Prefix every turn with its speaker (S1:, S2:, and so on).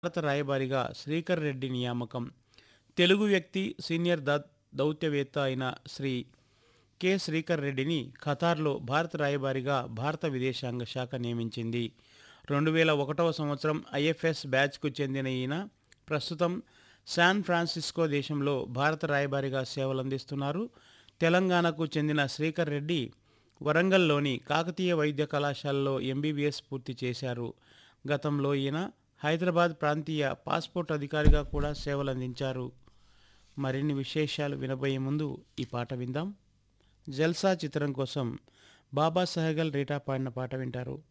S1: భారత రాయబారిగా శ్రీకర్ రెడ్డి నియామకం తెలుగు వ్యక్తి సీనియర్ ద దౌత్యవేత్త అయిన శ్రీ కె శ్రీకర్ రెడ్డిని ఖతార్లో భారత రాయబారిగా భారత విదేశాంగ శాఖ నియమించింది రెండు వేల ఒకటవ సంవత్సరం ఐఎఫ్ఎస్ బ్యాచ్కు చెందిన ఈయన ప్రస్తుతం శాన్ ఫ్రాన్సిస్కో దేశంలో భారత రాయబారిగా సేవలందిస్తున్నారు తెలంగాణకు చెందిన శ్రీకర్ రెడ్డి వరంగల్లోని కాకతీయ వైద్య కళాశాలలో ఎంబీబీఎస్ పూర్తి చేశారు గతంలో ఈయన హైదరాబాద్ ప్రాంతీయ పాస్పోర్ట్ అధికారిగా కూడా సేవలందించారు మరిన్ని విశేషాలు వినబోయే ముందు ఈ పాట విందాం జల్సా చిత్రం కోసం బాబా సహగల్ రీటా పాడిన పాట వింటారు